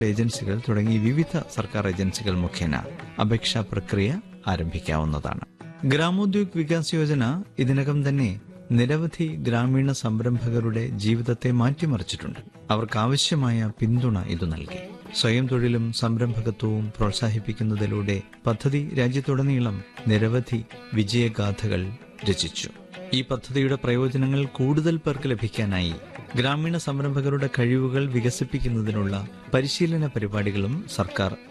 ഏജൻസികൾ തുടങ്ങി വിവിധ സർക്കാർ ഏജൻസികൾ മുഖേന അപേക്ഷാ പ്രക്രിയ ആരംഭിക്കാവുന്നതാണ് ഗ്രാമോദ്യോഗ് വികാസ് യോജന ഇതിനകം തന്നെ നിരവധി ഗ്രാമീണ സംരംഭകരുടെ ജീവിതത്തെ മാറ്റിമറിച്ചിട്ടുണ്ട് അവർക്കാവശ്യമായ പിന്തുണ ഇത് നൽകി സ്വയം തൊഴിലും സംരംഭകത്വവും പ്രോത്സാഹിപ്പിക്കുന്നതിലൂടെ പദ്ധതി രാജ്യത്തുടനീളം നിരവധി വിജയഗാഥകൾ രചിച്ചു ഈ പദ്ധതിയുടെ പ്രയോജനങ്ങൾ കൂടുതൽ പേർക്ക് ലഭിക്കാനായി ഗ്രാമീണ സംരംഭകരുടെ കഴിവുകൾ വികസിപ്പിക്കുന്നതിനുള്ള പരിശീലന പരിപാടികളും സർക്കാർ